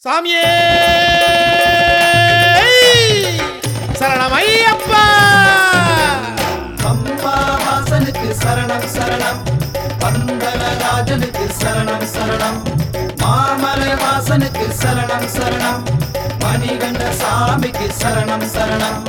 சாமியே சரணம் ஐயப்பா பம்பா வாசனுக்கு சரணம் சரணம் பந்தனராஜனுக்கு சரணம் சரணம் மாமலை வாசனுக்கு சரணம் சரணம் மணிகண்ட சாமிக்கு சரணம் சரணம்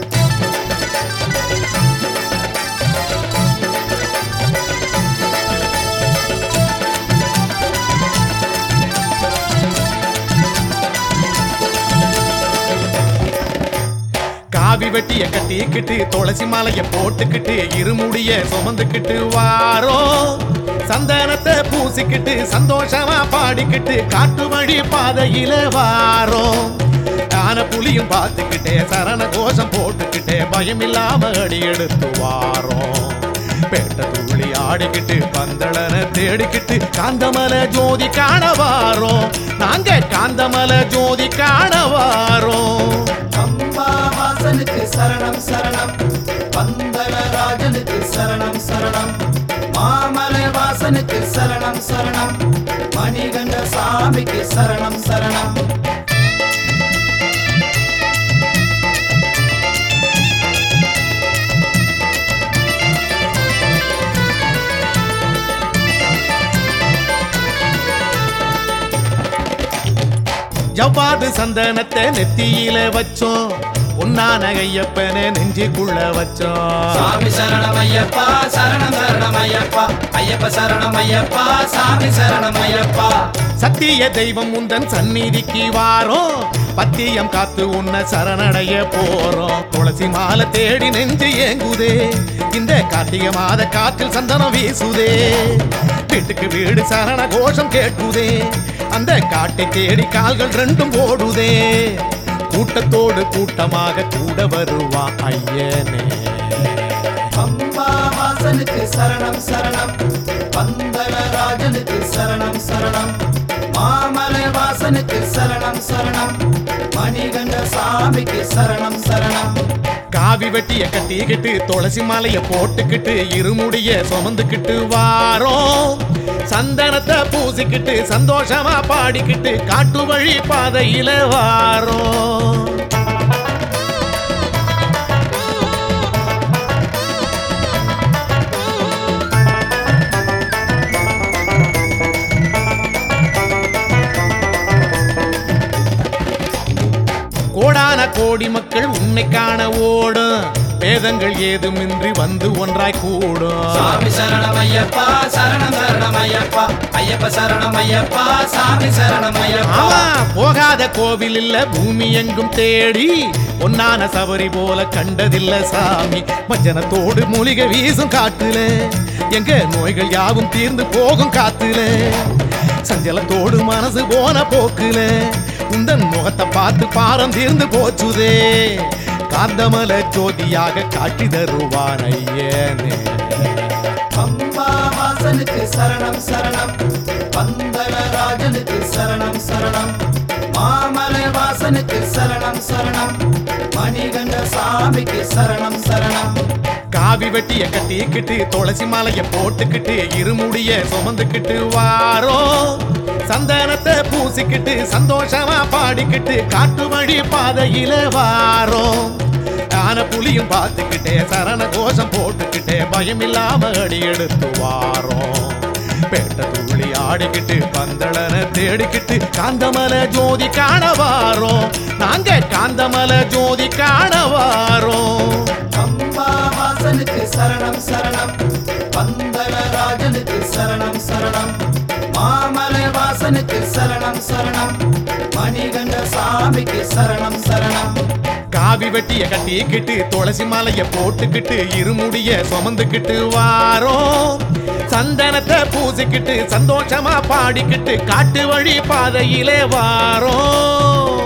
காவி வெட்டிய கட்டிக்கிட்டு துளசி மாலைய போட்டுக்கிட்டு இருமுடிய சுமந்துக்கிட்டு வாரோம் சந்தனத்தை பூசிக்கிட்டு சந்தோஷமா பாடிக்கிட்டு காட்டு வழி பாதையில வாரோம் ஆன புலியும் பார்த்துக்கிட்டே சரண கோஷம் போட்டுக்கிட்டே பயம் இல்லாம அடி எடுத்து வாரோம் பேட்ட துள்ளி ஆடிக்கிட்டு பந்தளனை தேடிக்கிட்டு காந்தமல ஜோதி காண வாரோம் நாங்க காந்தமல ஜோதி காண வாரோம் பம்பா வாசனுக்கு சரணம் சரணம் பந்தனராஜனுக்கு சரணம் சரணம் மாமலை வாசனுக்கு சரணம் சரணம் மணிகண்ட சாமிக்கு சரணம் சரணம் ஜவ்வாது சந்தனத்தை நெத்தியில வச்சோம் உன்னான ஐயப்பனை நெஞ்சுக்குள்ள வச்சோம் சாமி சரணம் ஐயப்பா சரணம் சரணம் ஐயப்பா ஐயப்ப சரணம் ஐயப்பா சாமி சரணம் ஐயப்பா சத்திய தெய்வம் உந்தன் சந்நிதிக்கு வாரோம் பத்தியம் காத்து உன்னை சரணடைய போறோம் துளசி மாலை தேடி நெஞ்சு ஏங்குதே இந்த கார்த்திகை மாத காற்றில் சந்தனம் வீசுதே வீட்டுக்கு வீடு சரண கோஷம் கேட்குதே அந்த காட்டை தேடி கால்கள் ரெண்டும் ஓடுதே கூட்டத்தோடு கூட்டமாக கூட வருவா ஐயனே பம்பா வாசனுக்கு சரணம் சரணம் பந்தனராஜனுக்கு சரணம் சரணம் மாமலை வாசனுக்கு சரணம் சரணம் மணிகண்ட சாமிக்கு சரணம் சரணம் காவி வெட்டிய கட்டிக்கிட்டு துளசி மாலைய போட்டுக்கிட்டு இருமுடிய சுமந்துக்கிட்டு வாரோம் சந்தனத்தை பூசிக்கிட்டு சந்தோஷமா பாடிக்கிட்டு காட்டு வழி பாதையில வாரோம் கோடான கோடி மக்கள் உன்னை காண ஓடும் வேதங்கள் ஏதுமின்றி வந்து ஒன்றாய் கூடும் சாமி சரணம் ஐயப்பா சரணம் சரணம் ஐயப்பா ஐயப்ப சரணம் ஐயப்பா சாமி சரணம் ஐயப்பா ஆமா போகாத கோவில் இல்ல பூமி எங்கும் தேடி பொன்னான சபரி போல கண்டதில்ல சாமி மஞ்சனத்தோடு மூலிகை வீசும் காட்டுல எங்க நோய்கள் யாவும் தீர்ந்து போகும் காத்துல சஞ்சலத்தோடு மனசு போன போக்குல உந்தன் முகத்தை பார்த்து பாரம் தீர்ந்து போச்சுதே காந்தமல ஜோதியாக காட்சி தருவான் ஐயனே பம்பா வாசனுக்கு சரணம் சரணம் பந்தனராஜனுக்கு சரணம் சரணம் மாமலை வாசனுக்கு சரணம் சரணம் மணிகண்ட சாமிக்கு சரணம் சரணம் காவி வெட்டிய கட்டிக்கிட்டு துளசி மாலைய போட்டுக்கிட்டு இருமுடிய சுமந்துக்கிட்டு வாரோம் சந்தனத்தை பூசிக்கிட்டு சந்தோஷமா பாடிக்கிட்டு காட்டு வழி பாதையில வாரோம் ஆன புலியும் பார்த்துக்கிட்டே சரண கோஷம் போட்டுக்கிட்டே பயம் இல்லாம அடி எடுத்து வாரோம் பேட்ட துள்ளி ஆடிக்கிட்டு பந்தளனை தேடிக்கிட்டு காந்தமல ஜோதி காண வாரோம் நாங்க காந்தமல ஜோதி காண வாரோம் பம்பா வாசனுக்கு சரணம் சரணம் பந்தனராஜனுக்கு சரணம் சரணம் மாமலை வாசனுக்கு சரணம் சரணம் மணிகண்ட சாமிக்கு சரணம் சரணம் காவி வெட்டிய கட்டிக்கிட்டு துளசி மாலைய போட்டுக்கிட்டு இருமுடிய சுமந்துக்கிட்டு வாரோம் சந்தனத்தை பூசிக்கிட்டு சந்தோஷமா பாடிக்கிட்டு காட்டு வழி பாதையிலே வாரோம்